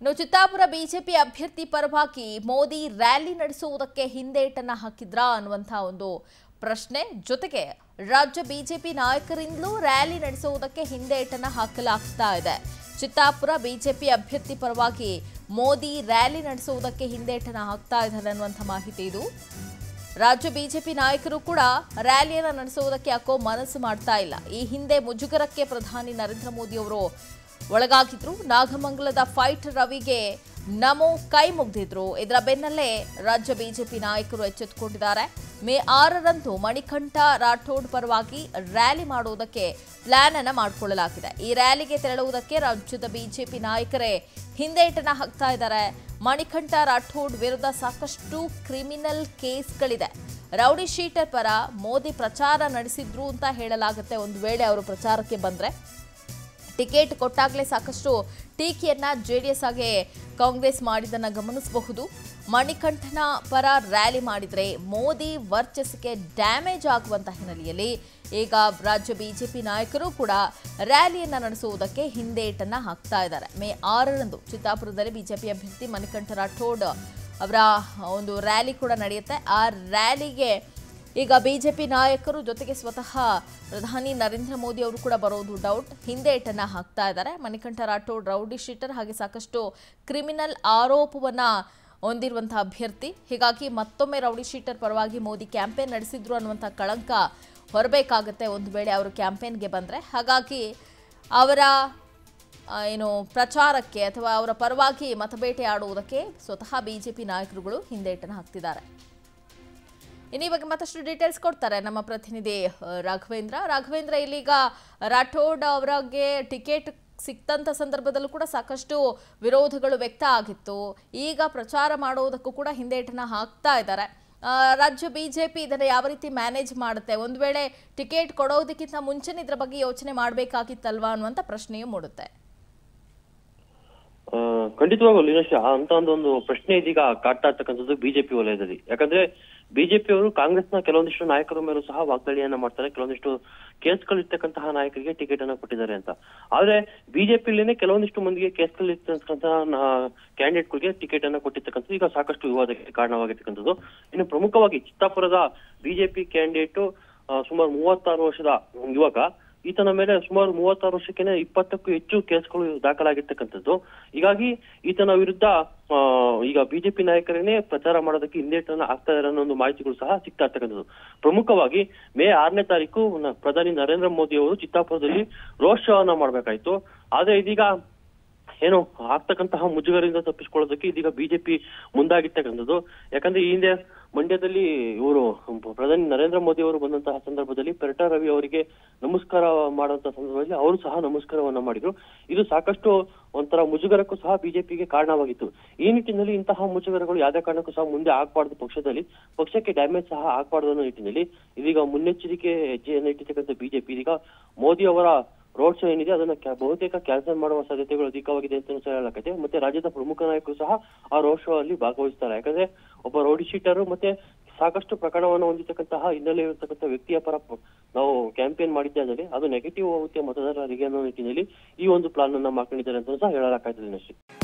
ಇನ್ನು ಚಿತ್ತಾಪುರ ಬಿಜೆಪಿ ಅಭ್ಯರ್ಥಿ ಪರವಾಗಿ ಮೋದಿ ರ್ಯಾಲಿ ನಡೆಸುವುದಕ್ಕೆ ಹಿಂದೇಟನ್ನ ಹಾಕಿದ್ರಾ ಅನ್ನುವಂತಹ ಒಂದು ಪ್ರಶ್ನೆ ಜೊತೆಗೆ ರಾಜ್ಯ ಬಿಜೆಪಿ ನಾಯಕರಿಂದಲೂ ರ್ಯಾಲಿ ನಡೆಸುವುದಕ್ಕೆ ಹಿಂದೇಟನ್ನ ಹಾಕಲಾಗ್ತಾ ಇದೆ ಚಿತ್ತಾಪುರ ಬಿಜೆಪಿ ಅಭ್ಯರ್ಥಿ ಪರವಾಗಿ ಮೋದಿ ರ್ಯಾಲಿ ನಡೆಸುವುದಕ್ಕೆ ಹಿಂದೇಟನ್ನ ಹಾಕ್ತಾ ಇದ್ದಾರೆ ಅನ್ನುವಂಥ ಮಾಹಿತಿ ಇದು ರಾಜ್ಯ ಬಿಜೆಪಿ ನಾಯಕರು ಕೂಡ ರ್ಯಾಲಿಯನ್ನು ನಡೆಸುವುದಕ್ಕೆ ಯಾಕೋ ಮನಸ್ಸು ಮಾಡ್ತಾ ಇಲ್ಲ ಈ ಹಿಂದೆ ಮುಜುಗರಕ್ಕೆ ಪ್ರಧಾನಿ ನರೇಂದ್ರ ಮೋದಿ ಅವರು ಒಳಗಾಗಿದ್ರು ನಾಗಮಂಗಲದ ಫೈಟ್ ರವಿಗೆ ನಮೋ ಕೈ ಮುಗ್ದಿದ್ರು ಇದರ ಬೆನ್ನಲ್ಲೇ ರಾಜ್ಯ ಬಿಜೆಪಿ ನಾಯಕರು ಎಚ್ಚೆತ್ತುಕೊಂಡಿದ್ದಾರೆ ಮೇ ಆರರಂದು ಮಣಿಕಂಠ ರಾಠೋಡ್ ಪರವಾಗಿ ರ್ಯಾಲಿ ಮಾಡುವುದಕ್ಕೆ ಪ್ಲಾನ್ ಅನ್ನ ಮಾಡಿಕೊಳ್ಳಲಾಗಿದೆ ಈ ರ್ಯಾಲಿಗೆ ತೆರಳುವುದಕ್ಕೆ ರಾಜ್ಯದ ಬಿಜೆಪಿ ನಾಯಕರೇ ಹಿಂದೇಟನ್ನ ಹಾಕ್ತಾ ಇದ್ದಾರೆ ಮಣಿಕಂಠ ರಾಠೋಡ್ ವಿರುದ್ಧ ಸಾಕಷ್ಟು ಕ್ರಿಮಿನಲ್ ಕೇಸ್ಗಳಿದೆ ರೌಡಿ ಶೀಟರ್ ಪರ ಮೋದಿ ಪ್ರಚಾರ ನಡೆಸಿದ್ರು ಅಂತ ಹೇಳಲಾಗುತ್ತೆ ಒಂದು ವೇಳೆ ಅವರು ಪ್ರಚಾರಕ್ಕೆ ಬಂದ್ರೆ ಟಿಕೆಟ್ ಕೊಟ್ಟಾಗಲೇ ಸಾಕಷ್ಟು ಟೀಕೆಯನ್ನ ಜೆಡಿಎಸ್ ಹಾಗೆ ಕಾಂಗ್ರೆಸ್ ಮಾಡಿದ್ದನ್ನ ಗಮನಿಸಬಹುದು ಮಣಿಕಂಠನ ಪರ ರ್ಯಾಲಿ ಮಾಡಿದ್ರೆ ಮೋದಿ ವರ್ಚಸ್ಸಿಗೆ ಡ್ಯಾಮೇಜ್ ಆಗುವಂತ ಹಿನ್ನೆಲೆಯಲ್ಲಿ ಈಗ ರಾಜ್ಯ ಬಿಜೆಪಿ ನಾಯಕರು ಕೂಡ ರ್ಯಾಲಿಯನ್ನ ನಡೆಸುವುದಕ್ಕೆ ಹಿಂದೇಟನ್ನ ಹಾಕ್ತಾ ಇದ್ದಾರೆ ಮೇ ಆರರಂದು ಚಿತ್ತಾಪುರದಲ್ಲಿ ಬಿಜೆಪಿ ಅಭ್ಯರ್ಥಿ ಮಣಿಕಂಠ ರಾಠೋಡ್ ಅವರ ಒಂದು ರ್ಯಾಲಿ ಕೂಡ ನಡೆಯುತ್ತೆ ಆ ರ್ಯಾಲಿಗೆ ಈಗ ಬಿಜೆಪಿ ನಾಯಕರು ಜೊತೆಗೆ ಸ್ವತಃ ಪ್ರಧಾನಿ ನರೇಂದ್ರ ಮೋದಿ ಅವರು ಕೂಡ ಬರೋದು ಡೌಟ್ ಹಿಂದೇಟನ್ನ ಹಾಕ್ತಾ ಇದ್ದಾರೆ ಮಣಿಕಂಠ ರಾಠೋಡ್ ರೌಡಿ ಶೀಟರ್ ಹಾಗೆ ಸಾಕಷ್ಟು ಕ್ರಿಮಿನಲ್ ಆರೋಪವನ್ನ ಹೊಂದಿರುವಂತಹ ಅಭ್ಯರ್ಥಿ ಹೀಗಾಗಿ ಮತ್ತೊಮ್ಮೆ ರೌಡಿ ಶೀಟರ್ ಪರವಾಗಿ ಮೋದಿ ಕ್ಯಾಂಪೇನ್ ನಡೆಸಿದ್ರು ಅನ್ನುವಂಥ ಕಳಂಕ ಹೊರಬೇಕಾಗತ್ತೆ ಒಂದು ವೇಳೆ ಅವರು ಕ್ಯಾಂಪೇನ್ಗೆ ಬಂದರೆ ಹಾಗಾಗಿ ಅವರ ಆ, ಏನು ಪ್ರಚಾರಕ್ಕೆ ಅಥವಾ ಅವರ ಪರವಾಗಿ ಮತಬೇಟೆ ಆಡುವುದಕ್ಕೆ ಸ್ವತಃ ಬಿಜೆಪಿ ನಾಯಕರುಗಳು ಹಿಂದೇಟನ್ನು ಹಾಕ್ತಿದ್ದಾರೆ ಇನ್ನು ಈ ಬಗ್ಗೆ ಮತ್ತಷ್ಟು ಡೀಟೇಲ್ಸ್ ಕೊಡ್ತಾರೆ ನಮ್ಮ ಪ್ರತಿನಿಧಿ ಆ, ರಾಘವೇಂದ್ರ ರಾಘವೇಂದ್ರ ಇಲ್ಲೀಗ ರಾಠೋಡ್ ಅವರಿಗೆ ಟಿಕೆಟ್ ಸಿಕ್ತಂತ ಸಂದರ್ಭದಲ್ಲೂ ಕೂಡ ಸಾಕಷ್ಟು ವಿರೋಧಗಳು ವ್ಯಕ್ತ ಆಗಿತ್ತು ಈಗ ಪ್ರಚಾರ ಮಾಡುವುದಕ್ಕೂ ಕೂಡ ಹಿಂದೇಟನ್ನ ಹಾಕ್ತಾ ಇದ್ದಾರೆ ಆ, ರಾಜ್ಯ ಬಿಜೆಪಿ ಇದನ್ನು ಯಾವ ರೀತಿ ಮ್ಯಾನೇಜ್ ಮಾಡುತ್ತೆ ಒಂದು ವೇಳೆ ಟಿಕೆಟ್ ಕೊಡೋದಕ್ಕಿಂತ ಮುಂಚೆನೇ ಇದ್ರ ಬಗ್ಗೆ ಯೋಚನೆ ಮಾಡಬೇಕಾಗಿತ್ತಲ್ವಾ ಅನ್ನುವಂಥ ಪ್ರಶ್ನೆಯೂ ಮೂಡುತ್ತೆ ಆ, ಖಂಡಿತವಾಗೂ ಲೀನಶ್ ಅಂತ ಒಂದು ಪ್ರಶ್ನೆ ಇದೀಗ ಕಾಡ್ತಾ ಇರ್ತಕ್ಕಂಥದ್ದು ಬಿಜೆಪಿ ವಲಯದಲ್ಲಿ ಯಾಕಂದ್ರೆ ಬಿಜೆಪಿ ಅವರು ಕಾಂಗ್ರೆಸ್ನ ಕೆಲವೊಂದಿಷ್ಟು ನಾಯಕರ ಮೇಲೂ ಸಹ ವಾಗ್ದಾಳಿಯನ್ನ ಮಾಡ್ತಾರೆ ಕೆಲವೊಂದಿಷ್ಟು ಕೇಸ್ಗಳಿರ್ತಕ್ಕಂತಹ ನಾಯಕರಿಗೆ ಟಿಕೆಟ್ ಅನ್ನ ಕೊಟ್ಟಿದ್ದಾರೆ ಅಂತ ಆದ್ರೆ ಬಿಜೆಪಿಲೇನೆ ಕೆಲವೊಂದಿಷ್ಟು ಮಂದಿಗೆ ಕೇಸ್ಗಳಿರ್ತಕ್ಕಂತಹ ಕ್ಯಾಂಡಿಡೇಟ್ಗಳಿಗೆ ಟಿಕೆಟ್ ಅನ್ನ ಕೊಟ್ಟಿರ್ತಕ್ಕಂಥದ್ದು ಈಗ ಸಾಕಷ್ಟು ವಿವಾದಕ್ಕೆ ಕಾರಣವಾಗಿರ್ತಕ್ಕಂಥದ್ದು ಇನ್ನು ಪ್ರಮುಖವಾಗಿ ಚಿತ್ತಾಪುರದ ಬಿಜೆಪಿ ಕ್ಯಾಂಡಿಡೇಟ್ ಸುಮಾರು ಮೂವತ್ತಾರು ವರ್ಷದ ಯುವಕ ಈತನ ಮೇಲೆ ಸುಮಾರು ಮೂವತ್ತಾರು ವರ್ಷಕ್ಕೆ ಇಪ್ಪತ್ತಕ್ಕೂ ಹೆಚ್ಚು ಕೇಸ್ಗಳು ದಾಖಲಾಗಿರ್ತಕ್ಕಂಥದ್ದು ಹೀಗಾಗಿ ಈತನ ವಿರುದ್ಧ ಆ, ಈಗ ಬಿಜೆಪಿ ನಾಯಕರೇನೆ ಪ್ರಚಾರ ಮಾಡೋದಕ್ಕೆ ಹಿಂದೇಟನ್ನ ಆಗ್ತಾ ಇರೋ ಅನ್ನೋ ಒಂದು ಮಾಹಿತಿಗಳು ಸಹ ಸಿಗ್ತಾ ಇರ್ತಕ್ಕಂಥದ್ದು ಪ್ರಮುಖವಾಗಿ ಮೇ ಆರನೇ ತಾರೀಕು ನ- ಪ್ರಧಾನಿ ನರೇಂದ್ರ ಮೋದಿ ಅವರು ಚಿತ್ತಾಪುರದಲ್ಲಿ ರೋಡ್ ಶೋ ಅನ್ನ ಮಾಡ್ಬೇಕಾಯ್ತು ಆದ್ರೆ ಇದೀಗ ಏನು ಆಗ್ತಕ್ಕಂತಹ ಮುಜುಗರದಿಂದ ತಪ್ಪಿಸ್ಕೊಳ್ಳೋದಕ್ಕೆ ಇದೀಗ ಬಿಜೆಪಿ ಮುಂದಾಗಿರ್ತಕ್ಕಂಥದ್ದು ಯಾಕಂದ್ರೆ ಈ ಹಿಂದೆ ಮಂಡ್ಯದಲ್ಲಿ ಇವರು ಪ್ರಧಾನಿ ನರೇಂದ್ರ ಮೋದಿ ಅವರು ಬಂದಂತಹ ಸಂದರ್ಭದಲ್ಲಿ ಪೆರಟ ರವಿ ಅವರಿಗೆ ನಮಸ್ಕಾರ ಮಾಡುವಂತಹ ಸಂದರ್ಭದಲ್ಲಿ ಅವರು ಸಹ ನಮಸ್ಕಾರವನ್ನ ಮಾಡಿದ್ರು ಇದು ಸಾಕಷ್ಟು ಒಂಥರ ಮುಜುಗರಕ್ಕೂ ಸಹ ಬಿಜೆಪಿಗೆ ಕಾರಣವಾಗಿತ್ತು ಈ ನಿಟ್ಟಿನಲ್ಲಿ ಇಂತಹ ಮುಜುಗರಗಳು ಯಾವುದೇ ಕಾರಣಕ್ಕೂ ಸಹ ಮುಂದೆ ಆಗ್ಬಾರ್ದು ಪಕ್ಷದಲ್ಲಿ ಪಕ್ಷಕ್ಕೆ ಡ್ಯಾಮೇಜ್ ಸಹ ಆಗ್ಬಾರ್ದು ಅನ್ನೋ ನಿಟ್ಟಿನಲ್ಲಿ ಇದೀಗ ಮುನ್ನೆಚ್ಚರಿಕೆ ಹೆಜ್ಜೆಯನ್ನು ಇಟ್ಟಿರ್ತಕ್ಕಂಥ ಬಿಜೆಪಿ ಇದೀಗ ಮೋದಿ ಅವರ ರೋಡ್ ಶೋ ಏನಿದೆ ಅದನ್ನ ಕ್ಯಾ- ಬಹುತೇಕ ಕ್ಯಾನ್ಸಲ್ ಮಾಡುವ ಸಾಧ್ಯತೆಗಳು ಅಧಿಕವಾಗಿದೆ ಅಂತ ಸಹ ಹೇಳಲಾಗುತ್ತೆ ಮತ್ತೆ ರಾಜ್ಯದ ಪ್ರಮುಖ ನಾಯಕರು ಸಹ ಆ ರೋಡ್ ಶೋ ಅಲ್ಲಿ ಭಾಗವಹಿಸ್ತಾರೆ ಯಾಕಂದ್ರೆ ಒಬ್ಬ ರೌಡಿ ಶೀಟರು ಮತ್ತೆ ಸಾಕಷ್ಟು ಪ್ರಕರಣವನ್ನು ಹೊಂದಿರತಕ್ಕಂತಹ ಹಿನ್ನೆಲೆ ಇರತಕ್ಕಂಥ ವ್ಯಕ್ತಿಯ ಪರ ಪ- ನಾವು ಕ್ಯಾಂಪೇನ್ ಮಾಡಿದ್ದಾದಲ್ಲಿ ಅದು ನೆಗೆಟಿವ್ ಆಗುತ್ತೆ ಮತದಾರರಿಗೆ ಅನ್ನೋ ನಿಟ್ಟಿನಲ್ಲಿ ಈ ಒಂದು ಪ್ಲಾನ್ ಅನ್ನ ಮಾಡ್ಕೊಂಡಿದ್ದಾರೆ ಅಂತ ಸಹ ಹೇಳಲಾಗ್ತದೆ ಅಷ್ಟೇ